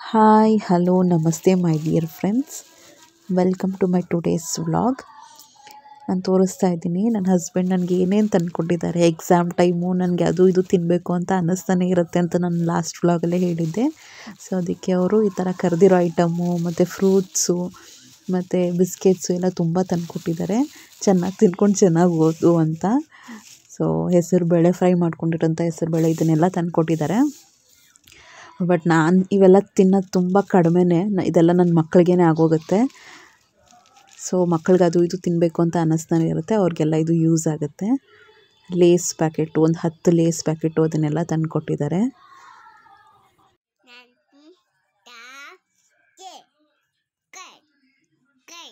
hi hello ನಮಸ್ತೆ my dear friends welcome to my today's vlog ನಾನು ತೋರಿಸ್ತಾ ಇದ್ದೀನಿ ನನ್ನ ಹಸ್ಬೆಂಡ್ ನನಗೆ ಏನೇನು ತಂದುಕೊಟ್ಟಿದ್ದಾರೆ ಎಕ್ಸಾಮ್ ಟೈಮು ನನಗೆ ಅದು ಇದು ತಿನ್ನಬೇಕು ಅಂತ ಅನ್ನಿಸ್ತಾನೆ ಇರುತ್ತೆ ಅಂತ ನಾನು ಲಾಸ್ಟ್ ವ್ಲಾಗಲ್ಲೇ ಹೇಳಿದ್ದೆ ಸೊ ಅದಕ್ಕೆ ಅವರು ಈ ಥರ ಕರೆದಿರೋ ಐಟಮು ಮತ್ತು ಫ್ರೂಟ್ಸು ಮತ್ತು ಬಿಸ್ಕೆಟ್ಸು ಎಲ್ಲ ತುಂಬ ತಂದುಕೊಟ್ಟಿದ್ದಾರೆ ಚೆನ್ನಾಗಿ ತಿನ್ಕೊಂಡು ಚೆನ್ನಾಗಿ ಓದು ಅಂತ ಸೊ ಹೆಸರು ಬೇಳೆ ಫ್ರೈ ಮಾಡ್ಕೊಂಡಿರೋಂಥ ಹೆಸರು ಬೇಳೆ ಇದನ್ನೆಲ್ಲ ತಂದುಕೊಟ್ಟಿದ್ದಾರೆ ಬಟ್ ನಾನು ಇವೆಲ್ಲ ತಿನ್ನೋದು ತುಂಬ ಕಡಿಮೆನೇ ಇದೆಲ್ಲ ನನ್ನ ಮಕ್ಕಳಿಗೇ ಆಗೋಗುತ್ತೆ ಸೊ ಮಕ್ಕಳಿಗೆ ಅದು ಇದು ತಿನ್ನಬೇಕು ಅಂತ ಅನ್ನಿಸ್ತಾನೆ ಇರುತ್ತೆ ಅವ್ರಿಗೆಲ್ಲ ಇದು ಯೂಸ್ ಆಗುತ್ತೆ ಲೇಸ್ ಪ್ಯಾಕೆಟು ಒಂದು ಹತ್ತು ಲೇಸ್ ಪ್ಯಾಕೆಟು ಅದನ್ನೆಲ್ಲ ತಂದು ಕೊಟ್ಟಿದ್ದಾರೆ Nanti tak ket ket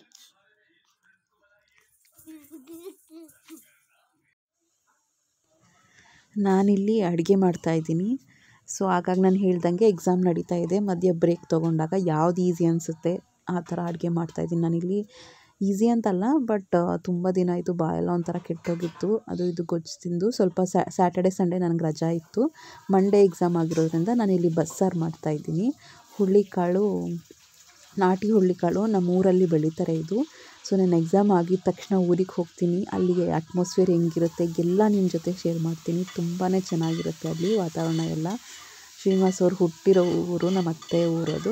ನಾನಿಲ್ಲಿ ಅಡುಗೆ ಮಾಡ್ತಾಯಿದ್ದೀನಿ ಸೊ ಹಾಗಾಗಿ ನಾನು ಹೇಳ್ದಂಗೆ ಎಕ್ಸಾಮ್ ನಡೀತಾ ಇದೆ ಮಧ್ಯ ಬ್ರೇಕ್ ತೊಗೊಂಡಾಗ ಯಾವ್ದು ಈಸಿ ಅನಿಸುತ್ತೆ ಆ ಥರ ಅಡುಗೆ ಮಾಡ್ತಾಯಿದ್ದೀನಿ ನಾನಿಲ್ಲಿ ಈಸಿ ಅಂತಲ್ಲ ಬಟ್ ತುಂಬ ದಿನ ಆಯಿತು ಬಾಯೆಲ್ಲ ಒಂಥರ ಕೆಟ್ಟೋಗಿತ್ತು ಅದು ಇದು ಗೊಜ್ಜು ತಿಂದು ಸ್ವಲ್ಪ ಸ್ಯಾಟರ್ಡೆ ಸಂಡೇ ನನಗೆ ರಜಾ ಇತ್ತು ಮಂಡೇ ಎಕ್ಸಾಮ್ ಆಗಿರೋದ್ರಿಂದ ನಾನಿಲ್ಲಿ ಬಸ್ಸಾರು ಮಾಡ್ತಾಯಿದ್ದೀನಿ ಹುಳ್ಳಿಕಾಳು ನಾಟಿ ಹುಳ್ಳಿಕಾಳು ನಮ್ಮ ಊರಲ್ಲಿ ಬೆಳೀತಾರೆ ಇದು ಸೊ ನಾನು ಎಕ್ಸಾಮ್ ಆಗಿದ ತಕ್ಷಣ ಊರಿಗೆ ಹೋಗ್ತೀನಿ ಅಲ್ಲಿಗೆ ಅಟ್ಮಾಸ್ಫಿಯರ್ ಹೆಂಗಿರುತ್ತೆ ಎಲ್ಲ ನಿಮ್ಮ ಜೊತೆ ಶೇರ್ ಮಾಡ್ತೀನಿ ತುಂಬಾ ಚೆನ್ನಾಗಿರುತ್ತೆ ಅಲ್ಲಿ ವಾತಾವರಣ ಎಲ್ಲ ಶ್ರೀನಿವಾಸ್ ಅವ್ರು ಹುಟ್ಟಿರೋ ಊರು ನಮ್ಮ ಅತ್ತೆ ಊರದು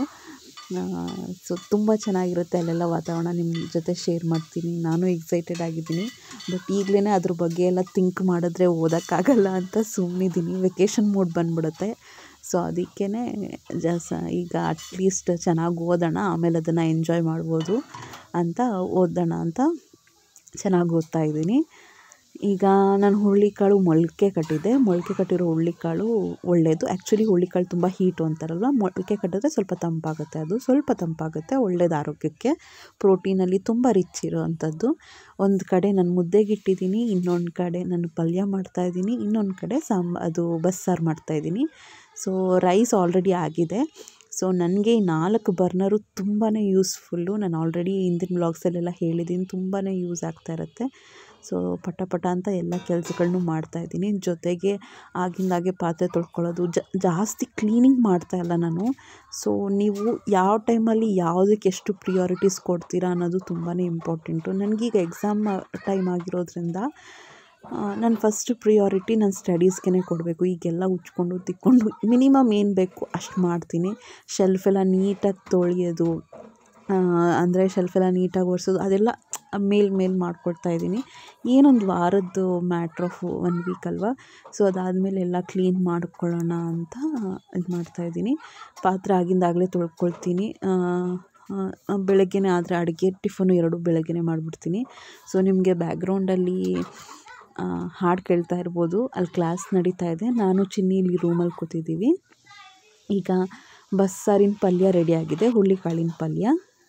ಸೊ ತುಂಬ ಚೆನ್ನಾಗಿರುತ್ತೆ ಅಲ್ಲೆಲ್ಲ ವಾತಾವರಣ ನಿಮ್ಮ ಜೊತೆ ಶೇರ್ ಮಾಡ್ತೀನಿ ನಾನು ಎಕ್ಸೈಟೆಡ್ ಆಗಿದ್ದೀನಿ ಬಟ್ ಈಗಲೇ ಅದ್ರ ಬಗ್ಗೆ ಎಲ್ಲ ಥಿಂಕ್ ಮಾಡಿದ್ರೆ ಓದೋಕ್ಕಾಗಲ್ಲ ಅಂತ ಸುಮ್ಮನಿದ್ದೀನಿ ವೆಕೇಷನ್ ಮೂಡ್ ಬಂದ್ಬಿಡುತ್ತೆ ಸೊ ಅದಕ್ಕೇ ಜಸ ಈಗ ಅಟ್ಲೀಸ್ಟ್ ಚೆನ್ನಾಗಿ ಓದೋಣ ಆಮೇಲೆ ಅದನ್ನು ಎಂಜಾಯ್ ಮಾಡ್ಬೋದು ಅಂತ ಓದೋಣ ಅಂತ ಚೆನ್ನಾಗಿ ಓದ್ತಾ ಇದ್ದೀನಿ ಈಗ ನಾನು ಹುರುಳಿಕಾಳು ಮೊಳಕೆ ಕಟ್ಟಿದ್ದೆ ಮೊಳಕೆ ಕಟ್ಟಿರೋ ಹುರುಳಿಕಾಳು ಒಳ್ಳೆಯದು ಆ್ಯಕ್ಚುಲಿ ಹುರುಳಿಕಾಳು ತುಂಬ ಹೀಟು ಅಂತಾರಲ್ವ ಮೊಳಕೆ ಕಟ್ಟಿದ್ರೆ ಸ್ವಲ್ಪ ತಂಪಾಗುತ್ತೆ ಅದು ಸ್ವಲ್ಪ ತಂಪಾಗುತ್ತೆ ಒಳ್ಳೇದು ಆರೋಗ್ಯಕ್ಕೆ ಪ್ರೋಟೀನಲ್ಲಿ ತುಂಬ ರಿಚ್ ಇರೋವಂಥದ್ದು ಒಂದು ಕಡೆ ನಾನು ಮುದ್ದೆಗೆ ಇಟ್ಟಿದ್ದೀನಿ ಇನ್ನೊಂದು ಕಡೆ ನಾನು ಪಲ್ಯ ಮಾಡ್ತಾಯಿದ್ದೀನಿ ಇನ್ನೊಂದು ಕಡೆ ಸಾಂಬ ಅದು ಬಸ್ಸಾರು ಮಾಡ್ತಾಯಿದ್ದೀನಿ ಸೊ ರೈಸ್ ಆಲ್ರೆಡಿ ಆಗಿದೆ ಸೊ ನನಗೆ ಈ ನಾಲ್ಕು ಬರ್ನರು ತುಂಬಾ ಯೂಸ್ಫುಲ್ಲು ನಾನು ಆಲ್ರೆಡಿ ಹಿಂದಿನ ವ್ಲಾಗ್ಸಲ್ಲೆಲ್ಲ ಹೇಳಿದ್ದೀನಿ ತುಂಬಾ ಯೂಸ್ ಆಗ್ತಾ ಇರುತ್ತೆ ಸೊ ಪಟ ಪಟ ಅಂತ ಎಲ್ಲ ಕೆಲಸಗಳ್ನೂ ಮಾಡ್ತಾಯಿದ್ದೀನಿ ಜೊತೆಗೆ ಆಗಿಂದಾಗೆ ಪಾತ್ರೆ ತೊಳ್ಕೊಳ್ಳೋದು ಜಾಸ್ತಿ ಕ್ಲೀನಿಂಗ್ ಮಾಡ್ತಾಯಿಲ್ಲ ನಾನು ಸೊ ನೀವು ಯಾವ ಟೈಮಲ್ಲಿ ಯಾವುದಕ್ಕೆ ಎಷ್ಟು ಪ್ರಿಯಾರಿಟೀಸ್ ಕೊಡ್ತೀರಾ ಅನ್ನೋದು ತುಂಬಾ ಇಂಪಾರ್ಟೆಂಟು ನನಗೀಗ ಎಕ್ಸಾಮ್ ಟೈಮ್ ಆಗಿರೋದ್ರಿಂದ ನಾನು ಫಸ್ಟ್ ಪ್ರಿಯಾರಿಟಿ ನಾನು ಸ್ಟಡೀಸ್ಗೆ ಕೊಡಬೇಕು ಈಗೆಲ್ಲ ಉಚ್ಕೊಂಡು ತಿಕ್ಕೊಂಡು ಮಿನಿಮಮ್ ಏನು ಬೇಕು ಅಷ್ಟು ಮಾಡ್ತೀನಿ ಶೆಲ್ಫೆಲ್ಲ ನೀಟಾಗಿ ತೊಳೆಯೋದು ಅಂದರೆ ಶೆಲ್ಫೆಲ್ಲ ನೀಟಾಗಿ ಒರೆಸೋದು ಅದೆಲ್ಲ ಮೇಲ್ ಮೇಲೆ ಮಾಡ್ಕೊಳ್ತಾ ಇದ್ದೀನಿ ಏನೊಂದು ವಾರದ್ದು ಮ್ಯಾಟ್ರ್ ಆಫ್ ಒನ್ ವೀಕ್ ಅಲ್ವಾ ಸೊ ಅದಾದಮೇಲೆ ಎಲ್ಲ ಕ್ಲೀನ್ ಮಾಡ್ಕೊಳ್ಳೋಣ ಅಂತ ಇದು ಮಾಡ್ತಾಯಿದ್ದೀನಿ ಪಾತ್ರೆ ಆಗಿಂದಾಗಲೇ ತೊಳ್ಕೊಳ್ತೀನಿ ಬೆಳಗ್ಗೆನೇ ಆದರೆ ಅಡುಗೆ ಟಿಫನು ಎರಡು ಬೆಳಗ್ಗೆನೇ ಮಾಡಿಬಿಡ್ತೀನಿ ಸೊ ನಿಮಗೆ ಬ್ಯಾಕ್ಗ್ರೌಂಡಲ್ಲಿ ಹಾಡು ಕೇಳ್ತಾ ಇರ್ಬೋದು ಅಲ್ಲಿ ಕ್ಲಾಸ್ ನಡೀತಾ ಇದೆ ನಾನು ಚಿನ್ನಿ ಇಲ್ಲಿ ರೂಮಲ್ಲಿ ಕೂತಿದ್ದೀವಿ ಈಗ ಬಸ್ಸಾರಿನ ಪಲ್ಯ ರೆಡಿಯಾಗಿದೆ ಹುಳ್ಳಿಕಾಳಿನ ಪಲ್ಯ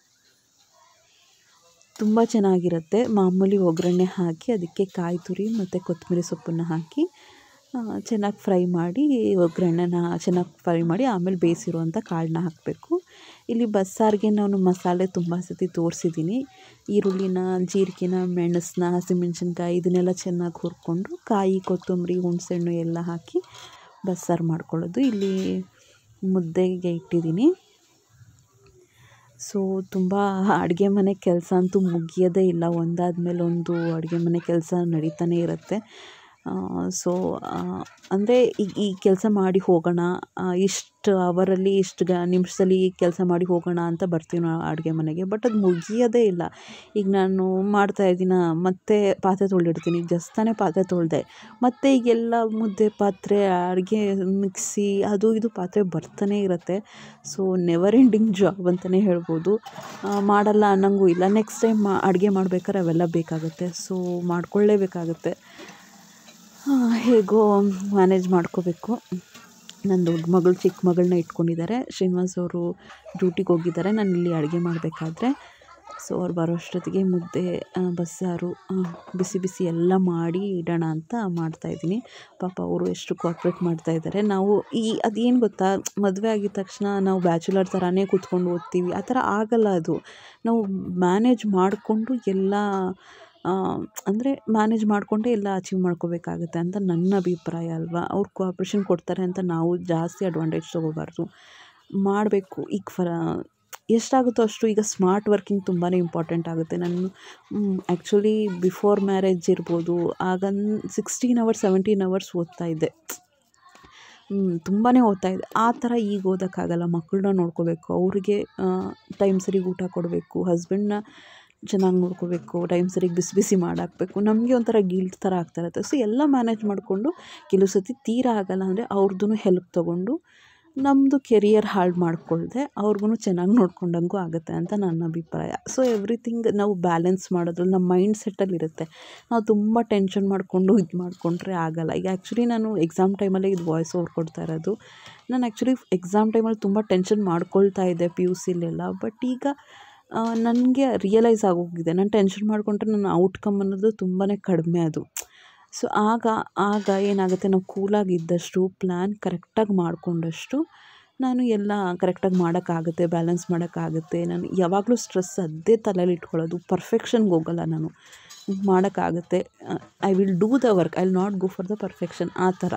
ತುಂಬ ಚೆನ್ನಾಗಿರುತ್ತೆ ಮಾಮೂಲಿ ಒಗ್ಗರಣೆ ಹಾಕಿ ಅದಕ್ಕೆ ಕಾಯಿ ತುರಿ ಮತ್ತು ಕೊತ್ತಂಬರಿ ಸೊಪ್ಪನ್ನು ಹಾಕಿ ಚೆನ್ನಾಗಿ ಫ್ರೈ ಮಾಡಿ ಒಗ್ಗರಣೆನ ಚೆನ್ನಾಗಿ ಫ್ರೈ ಮಾಡಿ ಆಮೇಲೆ ಬೇಯಿಸಿರುವಂಥ ಕಾಳನ್ನ ಹಾಕಬೇಕು ಇಲ್ಲಿ ಬಸ್ಸಾರಿಗೆ ನಾನು ಮಸಾಲೆ ತುಂಬ ಸತಿ ತೋರಿಸಿದ್ದೀನಿ ಈರುಳ್ಳಿನ ಜೀರಿಗೆನ ಮೆಣಸನ್ನ ಹಸಿಮೆಣ್ಸಿನ್ಕಾಯಿ ಇದನ್ನೆಲ್ಲ ಚೆನ್ನಾಗಿ ಹುರ್ಕೊಂಡು ಕಾಯಿ ಕೊತ್ತಂಬರಿ ಹುಣಸೆಹಣ್ಣು ಎಲ್ಲ ಹಾಕಿ ಬಸ್ಸಾರು ಮಾಡ್ಕೊಳ್ಳೋದು ಇಲ್ಲಿ ಮುದ್ದೆಗೆ ಇಟ್ಟಿದ್ದೀನಿ ಸೊ ತುಂಬ ಅಡುಗೆ ಮನೆ ಕೆಲಸ ಅಂತೂ ಮುಗಿಯೋದೇ ಇಲ್ಲ ಒಂದಾದ್ಮೇಲೆ ಒಂದು ಅಡುಗೆ ಮನೆ ಕೆಲಸ ನಡೀತಾನೆ ಇರುತ್ತೆ ಸೊ ಅಂದರೆ ಈಗ ಈ ಕೆಲಸ ಮಾಡಿ ಹೋಗೋಣ ಇಷ್ಟು ಅವರಲ್ಲಿ ಇಷ್ಟು ಗ ನಿಮಿಷದಲ್ಲಿ ಕೆಲಸ ಮಾಡಿ ಹೋಗೋಣ ಅಂತ ಬರ್ತೀವಿ ನಾವು ಅಡುಗೆ ಮನೆಗೆ ಬಟ್ ಅದು ಮುಗಿಯೋದೇ ಇಲ್ಲ ಈಗ ನಾನು ಮಾಡ್ತಾಯಿದ್ದೀನ ಮತ್ತೆ ಪಾತ್ರೆ ತೊಳೆದಿಡ್ತೀನಿ ಜಸ್ಟ್ ತಾನೇ ಪಾತ್ರೆ ತೊಳೆದೆ ಮತ್ತು ಈಗೆಲ್ಲ ಮುದ್ದೆ ಪಾತ್ರೆ ಅಡುಗೆ ಮಿಕ್ಸಿ ಅದು ಇದು ಪಾತ್ರೆ ಬರ್ತಾನೆ ಇರುತ್ತೆ ಸೊ ನೆವರ್ ಎಂಡಿಂಗ್ ಜಾಬ್ ಅಂತಲೇ ಹೇಳ್ಬೋದು ಮಾಡಲ್ಲ ಅನ್ನೋಂಗೂ ಇಲ್ಲ ನೆಕ್ಸ್ಟ್ ಟೈಮ್ ಮಾ ಅಡುಗೆ ಮಾಡ್ಬೇಕಾದ್ರೆ ಅವೆಲ್ಲ ಬೇಕಾಗುತ್ತೆ ಸೊ ಮಾಡ್ಕೊಳ್ಳೇಬೇಕಾಗುತ್ತೆ ಹೇಗೋ ಮ್ಯಾನೇಜ್ ಮಾಡ್ಕೋಬೇಕು ನನ್ನ ದೊಡ್ಡ ಮಗಳು ಚಿಕ್ಕ ಮಗಳನ್ನ ಇಟ್ಕೊಂಡಿದ್ದಾರೆ ಶ್ರೀನಿವಾಸ್ ಅವರು ಡ್ಯೂಟಿಗೆ ಹೋಗಿದ್ದಾರೆ ನಾನು ಇಲ್ಲಿ ಅಡುಗೆ ಮಾಡಬೇಕಾದ್ರೆ ಸೊ ಅವ್ರು ಬರೋ ಅಷ್ಟೊತ್ತಿಗೆ ಮುದ್ದೆ ಬಸ್ಸಾರು ಬಿಸಿ ಬಿಸಿ ಎಲ್ಲ ಮಾಡಿ ಇಡೋಣ ಅಂತ ಮಾಡ್ತಾಯಿದ್ದೀನಿ ಪಾಪ ಅವರು ಎಷ್ಟು ಕೋಆಪ್ರೇಟ್ ಮಾಡ್ತಾಯಿದ್ದಾರೆ ನಾವು ಈ ಅದೇನು ಗೊತ್ತಾ ಮದುವೆ ಆಗಿದ ತಕ್ಷಣ ನಾವು ಬ್ಯಾಚುಲರ್ ಥರನೇ ಕೂತ್ಕೊಂಡು ಓದ್ತೀವಿ ಆ ಥರ ಆಗೋಲ್ಲ ಅದು ನಾವು ಮ್ಯಾನೇಜ್ ಮಾಡಿಕೊಂಡು ಎಲ್ಲ ಅಂದರೆ ಮ್ಯಾನೇಜ್ ಮಾಡಿಕೊಂಡೇ ಎಲ್ಲ ಅಚೀವ್ ಮಾಡ್ಕೋಬೇಕಾಗುತ್ತೆ ಅಂತ ನನ್ನ ಅಭಿಪ್ರಾಯ ಅಲ್ವಾ ಅವ್ರು ಕೋಆಪ್ರೇಷನ್ ಕೊಡ್ತಾರೆ ಅಂತ ನಾವು ಜಾಸ್ತಿ ಅಡ್ವಾಂಟೇಜ್ ತೊಗೋಬಾರ್ದು ಮಾಡಬೇಕು ಈಗ ಫರ ಎಷ್ಟಾಗುತ್ತೋ ಅಷ್ಟು ಈಗ ಸ್ಮಾರ್ಟ್ ವರ್ಕಿಂಗ್ ತುಂಬಾ ಇಂಪಾರ್ಟೆಂಟ್ ಆಗುತ್ತೆ ನಾನು ಆ್ಯಕ್ಚುಲಿ ಬಿಫೋರ್ ಮ್ಯಾರೇಜ್ ಇರ್ಬೋದು ಆಗ ಸಿಕ್ಸ್ಟೀನ್ ಅವರ್ಸ್ ಸೆವೆಂಟೀನ್ ಅವರ್ಸ್ ಓದ್ತಾ ಇದ್ದೆ ತುಂಬಾ ಓದ್ತಾ ಇದ್ದೆ ಆ ಥರ ಈಗ ಓದೋಕ್ಕಾಗಲ್ಲ ಮಕ್ಕಳನ್ನ ನೋಡ್ಕೋಬೇಕು ಅವ್ರಿಗೆ ಟೈಮ್ ಸರಿಗೆ ಊಟ ಕೊಡಬೇಕು ಹಸ್ಬೆಂಡನ್ನ ಚೆನ್ನಾಗಿ ನೋಡ್ಕೋಬೇಕು ಟೈಮ್ ಸರಿಗೆ ಬಿಸಿ ಬಿಸಿ ಮಾಡಾಕಬೇಕು ನಮಗೆ ಒಂಥರ ಗಿಲ್ಟ್ ಥರ ಆಗ್ತಾ ಇರುತ್ತೆ ಸೊ ಎಲ್ಲ ಮ್ಯಾನೇಜ್ ಮಾಡಿಕೊಂಡು ಕೆಲವು ಸತಿ ತೀರಾ ಆಗಲ್ಲ ಅಂದರೆ ಅವ್ರದ್ದು ಹೆಲ್ಪ್ ತೊಗೊಂಡು ನಮ್ಮದು ಕೆರಿಯರ್ ಹಾಳು ಮಾಡ್ಕೊಳ್ದೆ ಅವ್ರಿಗೂ ಚೆನ್ನಾಗಿ ನೋಡ್ಕೊಂಡಂಗೂ ಆಗುತ್ತೆ ಅಂತ ನನ್ನ ಅಭಿಪ್ರಾಯ ಸೊ ಎವ್ರಿಥಿಂಗ್ ನಾವು ಬ್ಯಾಲೆನ್ಸ್ ಮಾಡೋದ್ರಲ್ಲಿ ನಮ್ಮ ಮೈಂಡ್ ಸೆಟ್ಟಲ್ಲಿರುತ್ತೆ ನಾವು ತುಂಬ ಟೆನ್ಷನ್ ಮಾಡಿಕೊಂಡು ಇದು ಮಾಡಿಕೊಂಡ್ರೆ ಆಗಲ್ಲ ಈಗ ಆ್ಯಕ್ಚುಲಿ ನಾನು ಎಕ್ಸಾಮ್ ಟೈಮಲ್ಲೇ ಇದು ವಾಯ್ಸ್ ಓವರ್ ಕೊಡ್ತಾ ಇರೋದು ನಾನು ಆ್ಯಕ್ಚುಲಿ ಎಕ್ಸಾಮ್ ಟೈಮಲ್ಲಿ ತುಂಬ ಟೆನ್ಷನ್ ಮಾಡ್ಕೊಳ್ತಾ ಇದ್ದೆ ಪಿ ಯು ಸಿಲೆಲ್ಲ ಬಟ್ ಈಗ ನನಗೆ ರಿಯಲೈಸ್ ಆಗೋಗಿದೆ ನಾನು ಟೆನ್ಷನ್ ಮಾಡಿಕೊಂಡ್ರೆ ನನ್ನ ಔಟ್ಕಮ್ ಅನ್ನೋದು ತುಂಬಾ ಕಡಿಮೆ ಅದು ಸೊ ಆಗ ಆಗ ಏನಾಗುತ್ತೆ ನಾವು ಕೂಲಾಗಿ ಇದ್ದಷ್ಟು ಪ್ಲ್ಯಾನ್ ಕರೆಕ್ಟಾಗಿ ಮಾಡಿಕೊಂಡಷ್ಟು ನಾನು ಎಲ್ಲ ಕರೆಕ್ಟಾಗಿ ಮಾಡೋಕ್ಕಾಗುತ್ತೆ ಬ್ಯಾಲೆನ್ಸ್ ಮಾಡೋಕ್ಕಾಗುತ್ತೆ ನಾನು ಯಾವಾಗಲೂ ಸ್ಟ್ರೆಸ್ ಅದೇ ತಲೆಯಲ್ಲಿ ಇಟ್ಕೊಳ್ಳೋದು ಪರ್ಫೆಕ್ಷನ್ಗೆ ಹೋಗಲ್ಲ ನಾನು ಮಾಡೋಕ್ಕಾಗುತ್ತೆ I will do the work I will not go for the perfection ಆ ಥರ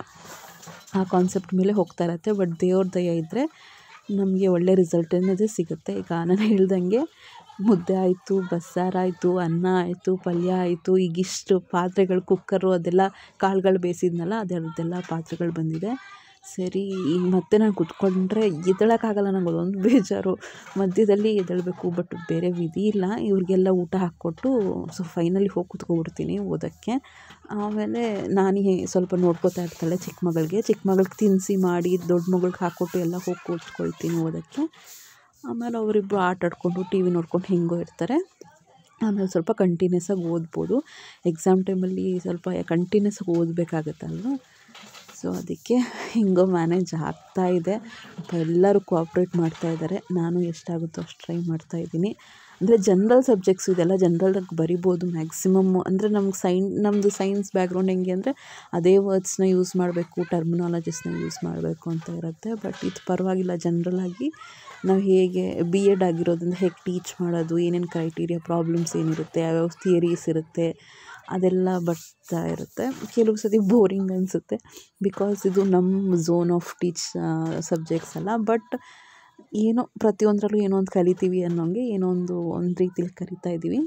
ಆ ಕಾನ್ಸೆಪ್ಟ್ ಮೇಲೆ ಹೋಗ್ತಾ ಇರತ್ತೆ ಬಟ್ ದೇವ್ರ ದಯ ಇದ್ದರೆ ನಮಗೆ ಒಳ್ಳೆ ರಿಸಲ್ಟ್ ಅನ್ನೋದೇ ಸಿಗುತ್ತೆ ಈಗ ನಾನು ಹೇಳ್ದಂಗೆ ಮುದ್ದೆ ಆಯಿತು ಬಸ್ಸಾರಾಯಿತು ಅನ್ನ ಆಯಿತು ಪಲ್ಯ ಆಯಿತು ಈಗಿಷ್ಟು ಪಾತ್ರೆಗಳು ಕುಕ್ಕರು ಅದೆಲ್ಲ ಕಾಳುಗಳು ಬೇಯಿಸಿದ್ನಲ್ಲ ಅದರದ್ದೆಲ್ಲ ಪಾತ್ರೆಗಳು ಬಂದಿದೆ ಸರಿ ಈಗ ಮತ್ತೆ ನಾನು ಕುತ್ಕೊಂಡ್ರೆ ಎದ್ದೇಳೋಕ್ಕಾಗಲ್ಲ ನಂಗೆ ಅದೊಂದು ಬೇಜಾರು ಮಧ್ಯದಲ್ಲಿ ಎದ್ದೇಳಬೇಕು ಬಟ್ ಬೇರೆ ವಿಧಿ ಇಲ್ಲ ಇವ್ರಿಗೆಲ್ಲ ಊಟ ಹಾಕ್ಕೊಟ್ಟು ಸೊ ಫೈನಲಿ ಹೋಗಿ ಕುತ್ಕೊಬಿಡ್ತೀನಿ ಓದೋಕ್ಕೆ ಆಮೇಲೆ ನಾನೇ ಸ್ವಲ್ಪ ನೋಡ್ಕೋತಾ ಇರ್ತಾಳೆ ಚಿಕ್ಕ ಮಗಳಿಗೆ ಚಿಕ್ಕ ಮಗಳಿಗೆ ತಿನ್ನಿಸಿ ಮಾಡಿ ದೊಡ್ಡ ಮಗಳಿಗೆ ಹಾಕ್ಕೊಟ್ಟು ಎಲ್ಲ ಹೋಗಿ ಕೂತ್ಕೊಳ್ತೀನಿ ಓದೋಕ್ಕೆ ಆಮೇಲೆ ಅವರಿಬ್ರು ಆಟ ಆಡಿಕೊಂಡು ಟಿ ವಿ ನೋಡ್ಕೊಂಡು ಹೆಂಗೋ ಇರ್ತಾರೆ ಆಮೇಲೆ ಸ್ವಲ್ಪ ಕಂಟಿನ್ಯೂಸ್ ಆಗಿ ಓದ್ಬೋದು ಎಕ್ಸಾಮ್ ಟೈಮಲ್ಲಿ ಸ್ವಲ್ಪ ಕಂಟಿನ್ಯೂಸ್ ಆಗಿ ಓದಬೇಕಾಗತ್ತಲ್ವ ಸೊ ಅದಕ್ಕೆ ಹೆಂಗೋ ಮ್ಯಾನೇಜ್ ಆಗ್ತಾ ಇದೆ ಪಾಪ ಎಲ್ಲರೂ ಕೋಆಪ್ರೇಟ್ ಮಾಡ್ತಾ ಇದ್ದಾರೆ ನಾನು ಎಷ್ಟಾಗುತ್ತೋ ಅಷ್ಟು ಟ್ರೈ ಮಾಡ್ತಾ ಇದ್ದೀನಿ ಅಂದರೆ ಜನ್ರಲ್ ಸಬ್ಜೆಕ್ಟ್ಸ್ ಇದೆಲ್ಲ ಜನ್ರಲಾಗಿ ಬರಿಬೋದು ಮ್ಯಾಕ್ಸಿಮಮ್ಮು ಅಂದರೆ ನಮ್ಗೆ ಸೈನ್ ನಮ್ಮದು ಸೈನ್ಸ್ ಬ್ಯಾಕ್ಗ್ರೌಂಡ್ ಹೆಂಗೆ ಅಂದರೆ ಅದೇ ವರ್ಡ್ಸ್ನ ಯೂಸ್ ಮಾಡಬೇಕು ಟರ್ಮಿನಾಲಜಿಸ್ನ ಯೂಸ್ ಮಾಡಬೇಕು ಅಂತ ಇರುತ್ತೆ ಬಟ್ ಇದು ಪರವಾಗಿಲ್ಲ ಜನ್ರಲಾಗಿ ನಾವು ಹೇಗೆ ಬಿ ಎಡ್ ಆಗಿರೋದ್ರಿಂದ ಹೇಗೆ ಟೀಚ್ ಮಾಡೋದು ಏನೇನು ಕ್ರೈಟೀರಿಯಾ ಪ್ರಾಬ್ಲಮ್ಸ್ ಏನಿರುತ್ತೆ ಯಾವ್ಯಾವ ಥಿಯರೀಸ್ ಇರುತ್ತೆ ಅದೆಲ್ಲ ಬರ್ತಾ ಇರುತ್ತೆ ಕೆಲವು ಸತಿ ಬೋರಿಂಗ್ ಅನಿಸುತ್ತೆ ಬಿಕಾಸ್ ಇದು ನಮ್ಮ ಝೋನ್ ಆಫ್ ಟೀಚ್ ಸಬ್ಜೆಕ್ಟ್ಸ್ ಅಲ್ಲ ಬಟ್ ಏನೋ ಪ್ರತಿಯೊಂದರಲ್ಲೂ ಏನೋ ಒಂದು ಕಲಿತೀವಿ ಅನ್ನೋಂಗೆ ಏನೋ ಒಂದು ಒಂದು ರೀತಿಲಿ ಕಲಿತಾ ಇದ್ದೀವಿ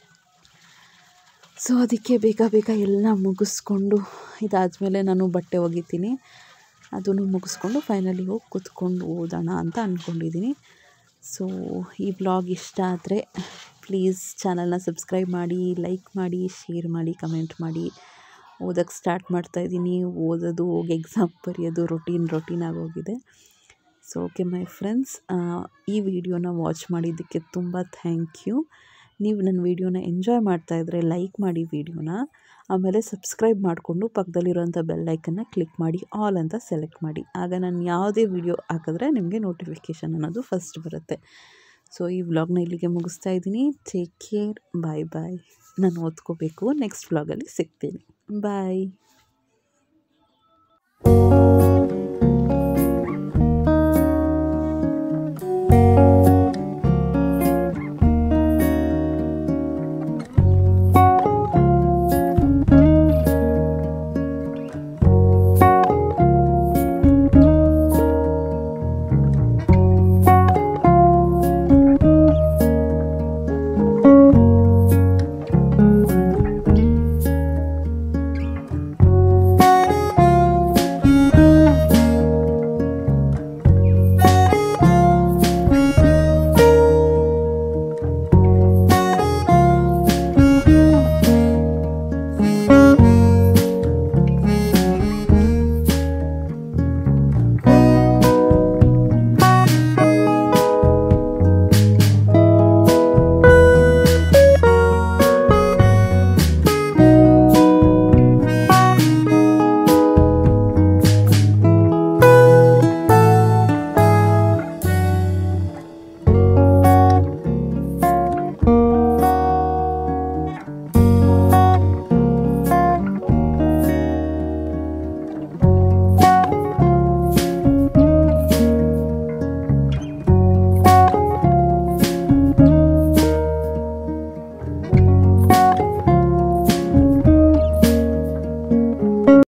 ಸೊ ಅದಕ್ಕೆ ಬೇಗ ಬೇಗ ಎಲ್ಲ ಮುಗಿಸ್ಕೊಂಡು ಇದಾದಮೇಲೆ ನಾನು ಬಟ್ಟೆ ಒಗಿತೀನಿ ಅದನ್ನು ಮುಗಿಸ್ಕೊಂಡು ಫೈನಲಿ ಹೋಗಿ ಕೂತ್ಕೊಂಡು ಓದೋಣ ಅಂತ ಅಂದ್ಕೊಂಡಿದ್ದೀನಿ ಸೊ ಈ ಬ್ಲಾಗ್ ಇಷ್ಟ ಆದರೆ ಪ್ಲೀಸ್ ಚಾನಲ್ನ ಸಬ್ಸ್ಕ್ರೈಬ್ ಮಾಡಿ ಲೈಕ್ ಮಾಡಿ ಶೇರ್ ಮಾಡಿ ಕಮೆಂಟ್ ಮಾಡಿ ಓದೋಕ್ಕೆ ಸ್ಟಾರ್ಟ್ ಮಾಡ್ತಾಯಿದ್ದೀನಿ ಓದೋದು ಹೋಗಿ ಎಕ್ಸಾಮ್ ಬರೆಯೋದು ರೊಟೀನ್ ರೊಟೀನ್ ಆಗೋಗಿದೆ ಸೊ ಓಕೆ ಮೈ ಫ್ರೆಂಡ್ಸ್ ಈ ವಿಡಿಯೋನ ವಾಚ್ ಮಾಡಿದ್ದಕ್ಕೆ ತುಂಬ ಥ್ಯಾಂಕ್ ಯು ನೀವು ನನ್ನ ವೀಡಿಯೋನ ಎಂಜಾಯ್ ಮಾಡ್ತಾಯಿದ್ರೆ ಲೈಕ್ ಮಾಡಿ ವೀಡಿಯೋನ ಆಮೇಲೆ ಸಬ್ಸ್ಕ್ರೈಬ್ ಮಾಡಿಕೊಂಡು ಪಕ್ಕದಲ್ಲಿರೋಂಥ ಬೆಲ್ಲೈಕನ್ನ ಕ್ಲಿಕ್ ಮಾಡಿ ಆಲ್ ಅಂತ ಸೆಲೆಕ್ಟ್ ಮಾಡಿ ಆಗ ನಾನು ಯಾವುದೇ ವಿಡಿಯೋ ಹಾಕಿದ್ರೆ ನಿಮಗೆ ನೋಟಿಫಿಕೇಷನ್ ಅನ್ನೋದು ಫಸ್ಟ್ ಬರುತ್ತೆ ಸೊ ಈ ವ್ಲಾಗ್ನ ಇಲ್ಲಿಗೆ ಮುಗಿಸ್ತಾ ಇದ್ದೀನಿ ಟೇಕ್ ಕೇರ್ ಬಾಯ್ ಬಾಯ್ ನಾನು ಓದ್ಕೋಬೇಕು ನೆಕ್ಸ್ಟ್ ವ್ಲಾಗಲ್ಲಿ ಸಿಗ್ತೀನಿ ಬಾಯ್